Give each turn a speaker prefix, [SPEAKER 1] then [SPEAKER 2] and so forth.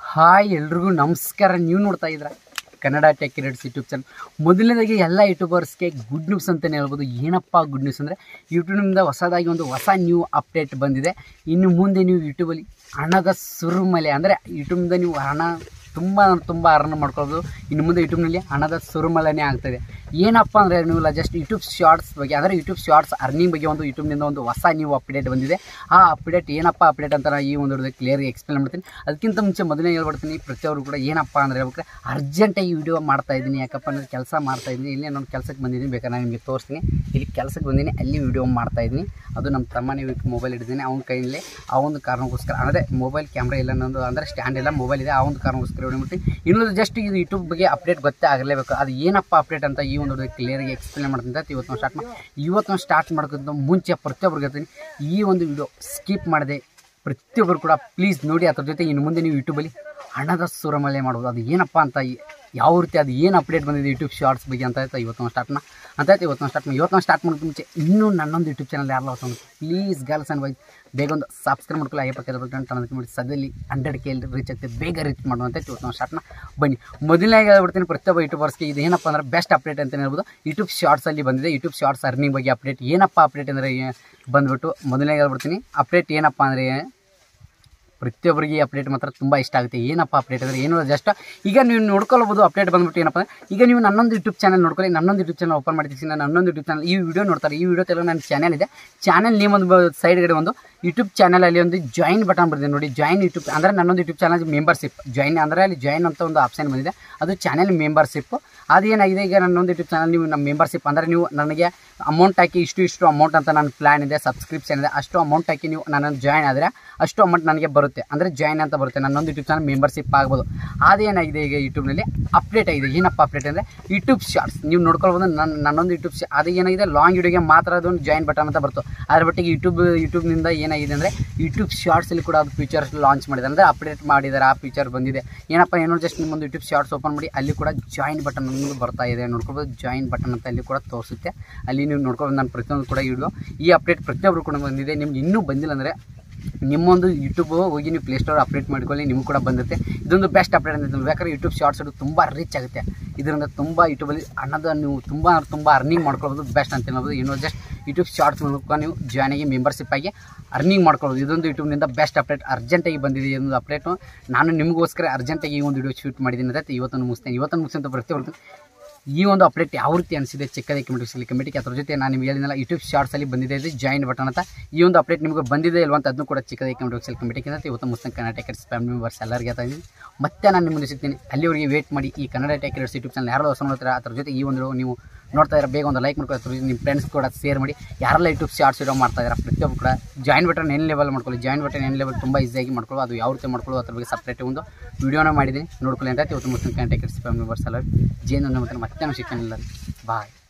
[SPEAKER 1] hi ಎಲ್ರಿಗೂ ನಮಸ್ಕಾರ ನೀವು ನೋಡ್ತಾ ಇದ್ರ ಕನ್ನಡ ಟೆಕ್ ಕಿರೇಟ್ಸ್ ಯೂಟ್ಯೂಬ್ ಚಾನಲ್ ಮೊದಲನೇದಾಗಿ ಎಲ್ಲ ಯೂಟ್ಯೂಬರ್ಸ್ಗೆ ಗುಡ್ ನ್ಯೂಸ್ ಅಂತಲೇ ಹೇಳ್ಬೋದು ಏನಪ್ಪ ಗುಡ್ ನ್ಯೂಸ್ ಅಂದರೆ ಯೂಟ್ಯೂಬ್ನಿಂದ ಹೊಸದಾಗಿ ಒಂದು ಹೊಸ ನ್ಯೂ ಅಪ್ಡೇಟ್ ಬಂದಿದೆ ಇನ್ನು ಮುಂದೆ ನೀವು ಯೂಟ್ಯೂಬಲ್ಲಿ ಹಣದ ಸುರುಮಲೆ ಅಂದರೆ ಯೂಟ್ಯೂಬ್ನಿಂದ ನೀವು ಹಣ ತುಂಬ ತುಂಬ ಅರ್ನ್ ಮಾಡ್ಕೊಳ್ಬೋದು ಇನ್ನು ಮುಂದೆ ಯೂಟ್ಯೂಬ್ನಲ್ಲಿ ಹಣದ ಸುರುಮಲನೆ ಆಗ್ತದೆ ಏನಪ್ಪ ಅಂದರೆ ನೀವೆಲ್ಲ ಜಸ್ಟ್ ಯೂಟ್ಯೂಬ್ ಶಾರ್ಟ್ಸ್ ಬಗ್ಗೆ ಅಂದರೆ ಯೂಟ್ಯೂಬ್ ಶಾರ್ಟ್ಸ್ ಅರ್ನಿಂಗ್ ಬಗ್ಗೆ ಒಂದು ಯೂಟ್ಯೂಬ್ನಿಂದ ಒಂದು ಹೊಸ ನ್ಯೂ ಅಪ್ಡೇಟ್ ಬಂದಿದೆ ಆ ಅಪ್ಡೇಟ್ ಏನಪ್ಪ ಅಪ್ಡೇಟ್ ಅಂತ ನಾನು ಈ ಒಂದು ಕ್ಲಿಯರ್ ಎಕ್ಸ್ಪ್ಲೇನ್ ಮಾಡ್ತೀನಿ ಅದಕ್ಕಿಂತ ಮುಂಚೆ ಮೊದಲೇ ಹೇಳ್ಬಿಡ್ತೀನಿ ಪ್ರತಿಯೊಬ್ಬರು ಕೂಡ ಏನಪ್ಪ ಅಂದರೆ ಹೇಳ್ಬೇಕಾದ್ರೆ ಅರ್ಜೆಂಟಾಗಿ ವಿಡಿಯೋ ಮಾಡ್ತಾ ಇದ್ದೀನಿ ಯಾಕಪ್ಪ ಅಂದರೆ ಕೆಲಸ ಮಾಡ್ತಾ ಇದ್ದೀನಿ ಇಲ್ಲೇ ನಾನು ಕೆಲಸಕ್ಕೆ ಬಂದಿದ್ದೀನಿ ಬೇಕಾದ್ರೆ ನಾನು ನಿಮಗೆ ತೋರಿಸ್ತೀನಿ ಇಲ್ಲಿ ಕೆಲಸಕ್ಕೆ ಬಂದಿದ್ದೀನಿ ಅಲ್ಲಿ ವಿಡಿಯೋ ಮಾಡ್ತಾ ಇದ್ದೀನಿ ಅದು ನಮ್ಮ ತಮ್ಮನೇ ಮೊಬೈಲ್ ಹಿಡಿದ್ದೀನಿ ಅವನ ಕೈಯಲ್ಲಿ ಆ ಒಂದು ಕಾರಣಕ್ಕೋಸ್ಕರ ಅಂದರೆ ಮೊಬೈಲ್ ಕ್ಯಾಮ್ರಾ ಇಲ್ಲ ನಂದು ಅಂದರೆ ಸ್ಟ್ಯಾಂಡ್ ಇಲ್ಲ ಮೊಬೈಲ್ ಇದೆ ಆ ಒಂದು ಕಾರಣಕ್ಕೋಸ್ಕರ ಹಿಡಿದ್ಬಿಟ್ಟು ಇನ್ನೊಂದು ಜಸ್ಟ್ ಇದು ಯೂಟ್ಯೂಬ್ ಬಗ್ಗೆ ಅಪ್ಡೇಟ್ ಗೊತ್ತೇ ಆಗಲೇಬೇಕು ಅದು ಏನಪ್ಪ ಅಪ್ಡೇಟ್ ಅಂತ ಈ ಒಂದು ಕ್ಲಿಯರ್ಗೆ ಎಕ್ಸ್ಪ್ಲೇನ್ ಮಾಡ್ತೀನಿ ಅಂತ ಇವತ್ತು ನಾವು ಸ್ಟಾರ್ಟ್ ಮಾಡಿ ಇವತ್ತು ನಾವು ಸ್ಟಾರ್ಟ್ ಮಾಡೋಕ್ಕಿಂತ ಮುಂಚೆ ಪ್ರತಿಯೊಬ್ಬರಿಗೆ ಹೇಳ್ತೀನಿ ಈ ಒಂದು ವಿಡಿಯೋ ಸ್ಕಿಪ್ ಮಾಡಿದೆ ಪ್ರತಿಯೊಬ್ಬರು ಕೂಡ ಪ್ಲೀಸ್ ನೋಡಿ ಅದ್ರ ಜೊತೆ ಇನ್ನು ಮುಂದೆ ನೀವು ಯೂಟ್ಯೂಬಲ್ಲಿ ಹಣದ ಸುರಮಲೆ ಮಾಡ್ಬೋದು ಅದು ಏನಪ್ಪ ಅಂತ ಈ- ಯಾವ ರೀತಿ ಅದು ಏನು ಅಪ್ಡೇಟ್ ಬಂದಿದೆ ಯೂಟ್ಯೂಬ್ ಶಾರ್ಟ್ಸ್ ಬಗ್ಗೆ ಅಂತ ಆಯ್ತಾ ಇವತ್ತು ನಾವು ಸ್ಟಾರ್ಟ್ ಮಾಡಿ ಅಂತ ಆಯ್ತು ಇವತ್ತು ನಾವು ಸ್ಟಾರ್ಟ್ ಮಾಡಿ ಇವತ್ತು ನಾವು ಸ್ಟಾರ್ಟ್ ಮಾಡೋದು ಮುಂಚೆ ಇನ್ನೂ ನನ್ನೊಂದು ಯೂಟ್ಯೂಬ್ ಚಾನಲ್ ಯಾರಲ್ಲ ಹೊಸ ಪ್ಲೀಸ್ ಗರ್ಲ್ಸ್ ಆ್ಯಂಡ್ ಬಾಯ್ಸ್ ಬೇಗ ಒಂದು ಸಬ್ಸ್ಕ್ರೈಬ್ ಮಾಡ್ಕೊಳ್ಳಿ ಐವತ್ತು ಇರಬೇಕು ಅಂತ ಅನ್ನೋದಕ್ಕೆ ಮಾಡಿ ಸದ್ಯದಲ್ಲಿ ಹಂಡ್ರೆಡ್ ಕೆ ರೀಚ್ ಆಗ್ತದೆ ಬೇಗ ರೀಚ್ ಮಾಡುವಂತ ಇವತ್ತು ನಾವು ಸ್ಟಾರ್ಟ್ ಮಾಡಿ ಬನ್ನಿ ಮೊದಲನೇಗೆ ಹೇಳ್ಬಿಡ್ತೀನಿ ಪ್ರತಿಯೊಬ್ಬ ಯೂಟ್ಯೂಬರ್ಸ್ಗೆ ಇದು ಏನಪ್ಪ ಅಂದ್ರೆ ಬೆಸ್ಟ್ ಅಪ್ಡೇಟ್ ಅಂತ ಹೇಳ್ಬೋದು ಯೂಟ್ಯೂಬ್ ಶಾರ್ಟ್ಸಲ್ಲಿ ಬಂದಿದೆ ಯೂಟ್ಯೂಬ್ ಶಾರ್ಟ್ಸ್ ಅರ್ನಿಂಗ್ ಬಗ್ಗೆ ಅಪ್ಡೇಟ್ ಏನಪ್ಪ ಅಪ್ಡೇಟ್ ಅಂದರೆ ಬಂದ್ಬಿಟ್ಟು ಮೊದಲನೇಗೆ ಹೇಳ್ಬಿಡ್ತೀನಿ ಅಪ್ಡೇಟ್ ಏನಪ್ಪ ಅಂದರೆ ಪ್ರತಿಯೊಬ್ಬರಿಗೆ ಈ ಅಪ್ಡೇಟ್ ಮಾತ್ರ ತುಂಬ ಇಷ್ಟ ಆಗುತ್ತೆ ಏನಪ್ಪ ಅಪ್ಡೇಟ್ ಅಂದರೆ ಏನು ಜಸ್ಟ್ ಈಗ ನೀವು ನೋಡ್ಕೊಳ್ಬೋದು ಅಪ್ಡೇಟ್ ಬಂದ್ಬಿಟ್ಟು ಏನಪ್ಪ ಅಂದ್ರೆ ಈಗ ನೀವು ನನ್ನೊಂದು ಯೂಟ್ಯೂಬ್ ಚಾನಲ್ ನೋಡ್ಕೊಳ್ಳಿ ನನ್ನೊಂದು ಯೂಟ್ಯೂಬ್ ಚಾನಲ್ ಓಪನ್ ಮಾಡಿದ್ದೀನಿ ನಾನು ನನ್ನೊಂದು ಯೂಟ್ಯೂಬ್ ಚಾನಲ್ ಈ ವಿಡಿಯೋ ನೋಡ್ತಾರೆ ಈ ವಿಡಿಯೋ ತೆಲುಗು ನನ್ನ ಚಾನಲ್ ಇದೆ ಚಾನಲ್ ನೇಮ್ ಒಂದು ಸೈಡ್ಗಡೆ ಒಂದು ಯೂಟ್ಯೂಬ್ ಚಾನಲಲ್ಲಿ ಒಂದು ಜಾಯಿನ್ ಬಟನ್ ಬಂದಿದೆ ನೋಡಿ ಜಾಯಿನ್ ಯೂಟ್ಯೂಬ್ ಅಂದರೆ ನನ್ನೊಂದು ಯೂಟ್ಯೂಬ್ ಚಾನಲ್ ಮೆಂಬರ್ಶಿಪ್ ಜಾಯಿನ್ ಅಂದರೆ ಅಲ್ಲಿ ಜಾಯಿನ್ ಅಂತ ಒಂದು ಆಪ್ಷನ್ ಬಂದಿದೆ ಅದು ಚಾನಲ್ ಮೆಂಬರ್ಶಿಪ್ ಅದೇನಾಗಿದೆ ಈಗ ನನ್ನೊಂದು ಯೂಟ್ಯೂಬ್ ಚಾನಲ್ ನೀವು ನಮ್ಮ ಮೆಂಬರ್ಶಿಪ್ ಅಂದರೆ ನೀವು ನನಗೆ ಅಮೌಂಟ್ ಹಾಕಿ ಇಷ್ಟು ಇಷ್ಟು ಅಮೌಂಟ್ ಅಂತ ನನ್ನ ಪ್ಲ್ಯಾನ್ ಇದೆ ಸಬ್ಸ್ಕ್ರಿಪ್ಷನ್ ಇದೆ ಅಷ್ಟು ಅಮೌಂಟ್ ಹಾಕಿ ನೀವು ನನ್ನನ್ನು ಜಾಯ್ನ್ ಆದರೆ ಅಷ್ಟು ಅಮೌಂಟ್ ನನಗೆ ಬರುತ್ತೆ ಅಂದರೆ ಜಾಯ್ನ್ ಅಂತ ಬರುತ್ತೆ ನನ್ನೊಂದು ಯೂಟ್ಯೂಬ್ ಚಾನಲ್ ಮೆಂಬರ್ಶಿಪ್ ಆಗ್ಬೋದು ಅದೇನಾಗಿದೆ ಈಗ ಯೂಟ್ಯೂಬ್ನಲ್ಲಿ ಅಪ್ಡೇಟ್ ಆಗಿದೆ ಏನಪ್ಪ ಅಪ್ಡೇಟ್ ಅಂದರೆ ಯೂಟ್ಯೂಬ್ ಶಾರ್ಟ್ಸ್ ನೀವು ನೋಡ್ಕೊಳ್ಬೋದು ನನ್ನ ನನ್ನೊಂದು ಯೂಟ್ಯೂಬ್ ಅದು ಏನಾಗಿದೆ ಲಾಂಗ್ ವಿಡಿಯೋಗೆ ಮಾತ್ರ ಅದೊಂದು ಜಾಯಿನ್ ಬಟನ್ ಅಂತ ಬರ್ತು ಅದ್ರ ಬಟ್ಟಿಗೆ ಯೂಟ್ಯೂಬ್ ಯೂಟ್ಯೂಬ್ನಿಂದ ಏನಾಗಿದೆ ಅಂದರೆ ಯೂಟ್ಯೂಬ್ ಶಾರ್ಟ್ಸಲ್ಲಿ ಕೂಡ ಅದು ಫೀಚರ್ಸ್ ಲಾಂಚ್ ಮಾಡಿದ್ದಾರೆ ಅಂದರೆ ಅಪ್ಡೇಟ್ ಮಾಡಿದ್ದಾರೆ ಆ ಫೀಚರ್ ಬಂದಿದೆ ಏನಪ್ಪ ಏನೋ ಜಸ್ಟ್ ನಿಮ್ಮೊಂದು ಯೂಟ್ಯೂಬ್ ಶಾರ್ಟ್ಸ್ ಓಪನ್ ಮಾಡಿ ಅಲ್ಲಿ ಕೂಡ ಜಾಯಿನ್ ಬಟನ್ ಅನ್ನೋದು ಬರ್ತಾ ಇದೆ ನೋಡ್ಕೊಬೋದು ಜಾಯಿನ್ ಬಟನ್ ಅಂತ ಅಲ್ಲಿ ಕೂಡ ತೋರಿಸುತ್ತೆ ಅಲ್ಲಿ ನೀವು ನೋಡ್ಕೊಬೋದು ನಾನು ಪ್ರತಿಯೊಂದು ಕೂಡ ವಿಡಿಯೋ ಈ ಅಪ್ಡೇಟ್ ಪ್ರತಿಯೊಬ್ಬರು ಕೂಡ ಬಂದಿದೆ ನಿಮ್ಗೆ ಇನ್ನೂ ಬಂದಿಲ್ಲ ಅಂದರೆ ನಿಮ್ಮೊಂದು ಯೂಟ್ಯೂಬ್ ಹೋಗಿ ನೀವು ಪ್ಲೇಸ್ಟೋರ್ ಅಪ್ಡೇಟ್ ಮಾಡ್ಕೊಳ್ಳಿ ನಿಮ್ಗೆ ಕೂಡ ಬಂದಿರುತ್ತೆ ಇದೊಂದು ಬೆಸ್ಟ್ ಅಪ್ಡೇಟ್ ಅಂತ ಬೇಕಾದ್ರೆ ಯೂಟ್ಯೂಬ್ ಶಾರ್ಟ್ಸ್ ಅದು ತುಂಬ ರೀಚ್ ಆಗುತ್ತೆ ಇದರಿಂದ ತುಂಬ ಯೂಟ್ಯೂಬಲ್ಲಿ ಹಣದ ನೀವು ತುಂಬ ತುಂಬ ಅರ್ನಿಂಗ್ ಮಾಡ್ಕೊಳ್ಬೋದು ಬೆಸ್ಟ್ ಅಂತ ಹೇಳ್ಬೋದು ಇನ್ನೂ ಜಸ್ಟ್ ಯೂಟ್ಯೂಬ್ ಶಾರ್ಟ್ಸ್ ಮೂಲಕ ನೀವು ಜಾಯ್ನ್ ಆಗಿ ಮೆಂಬರ್ಶಿಪ್ ಆಗಿ ಅರ್ನಿಂಗ್ ಮಾಡ್ಕೊಳ್ಳೋದು ಇದೊಂದು ಯೂಟ್ಯೂಬ್ನಿಂದ ಬೆಸ್ಟ್ ಅಪ್ಡೇಟ್ ಅರ್ಜೆಂಟಾಗಿ ಬಂದಿದೆ ಇದೊಂದು ಅಪ್ಡೇಟು ನಾನು ನಿಮಗೋಸ್ಕರ ಅರ್ಜೆಂಟಾಗಿ ಈ ಒಂದು ವಿಡಿಯೋ ಶೂಟ್ ಮಾಡಿದ್ದೀನಿ ಅಂತ ಇವತ್ತನ್ನು ಮುಗಿಸ್ತೇನೆ ಇವತ್ತನ್ನು ಮುಗಿಸ್ತಂತ ಪ್ರತಿಯೊಬ್ಬರು ಈ ಒಂದು ಅಪ್ಡೇಟ್ ಯಾವ ರೀತಿ ಅನಿಸಿದೆ ಚಿಕ್ಕದಾಗಿ ಕಮೆಂಟ್ಸಲ್ಲಿ ಕಮೆಂಟಿಗೆ ಅದ್ರ ಜೊತೆ ನಾನು ನಿಮ್ಗೆ ಹೇಳಿದ್ನಲ್ಲ ಯೂಟ್ಯೂಬ್ ಶಾರ್ಟ್ಸಲ್ಲಿ ಬಂದಿದೆ ಇದು ಜಾಯಿನ್ ಬಟನ್ ಅಂತ ಈ ಒಂದು ಅಪ್ಡೇಟ್ ನಿಮಗೆ ಬಂದಿದೆ ಇಲ್ವಾ ಅಂತ ಅದನ್ನು ಕೂಡ ಚಿಕ್ಕದಾಗಿ ಕಮೆಂಟ್ಸಲ್ಲಿ ಕಮೆಂಟಿಗೆ ಅಂತ ಇವತ್ತು ಮುಸ್ಲಿಂ ಕನ್ನಡ ಟೆಕರ್ಸ್ ಫ್ಯಾಮಿಲಿ ಮೆಂಬರ್ಸ್ ಎಲ್ಲರಿಗೆ ಹೇಳ್ತಾ ಇದ್ದೀನಿ ಮತ್ತೆ ನಾನು ನಿಮ್ಮನ್ನು ಸಿಗ್ತೀನಿ ಅಲ್ಲಿವರೆಗೆ ವೇಟ್ ಮಾಡಿ ಈ ಕನ್ನಡ ಟೆಕರ್ಸ್ ಯೂಟ್ಯೂಬ್ ಚಾನಲ್ ಯಾರೋ ಹೊಸ ನೋಡ್ತಾರೆ ಅದ್ರ ಜೊತೆ ಈ ಒಂದು ನೀವು ನೋಡ್ತಾ ಇದ್ದಾರೆ ಬೇಗ ಒಂದು ಲೈಕ್ ಮಾಡ್ಕೊಳ್ಳಿ ಅದ್ರ ಜೊತೆ ನಿಮ್ಮ ಫ್ರೆಂಡ್ಸ್ ಕೂಡ ಶೇರ್ ಮಾಡಿ ಯಾರೆಲ್ಲ ಯೂಟ್ಯೂಬ್ ಶಾರ್ಟ್ಸ್ ವಿಡಿಯೋ ಮಾಡ್ತಾ ಇದ್ದಾರೆ ಪ್ರತಿಯೊಬ್ಬರು ಕೂಡ ಜಾಯಿನ್ ಬಟನ್ ಏನು ಲೆವೆಲ್ ಮಾಡ್ಕೊಳ್ಳಿ ಜಾಯಿನ್ ಬಟನ್ ಏನು ಲೆವೆಲ್ ತುಂಬ ಈಸಿಯಾಗಿ ಮಾಡ್ಕೊಳ್ಳೋ ಅದು ಯಾವ ರೀತಿ ಮಾಡ್ಕೊಳ್ಳೋ ಅದ್ರ ಬಗ್ಗೆ ಸಪ್ರೇಟ್ ಒಂದು ವಿಡಿಯೋನ ಮಾಡಿದ್ದೀನಿ ನೋಡ್ಕೊಳ್ಳಿ ಅಂತ ಇವತ್ತು ಮುಸ್ಲಿಂ ಕನ್ನಡ ಟೆಕರ್ಸ್ ಫ್ಯಾಮಿಲಿ ಮೆಂಬರ್ಸ್ ಎಲ್ಲ ಜೇನು ಮತ್ತೆ ಮತ್ತೆ ನಾವು ಸಿಗ್ತಾನಿಲ್ಲ ಬಾಯ್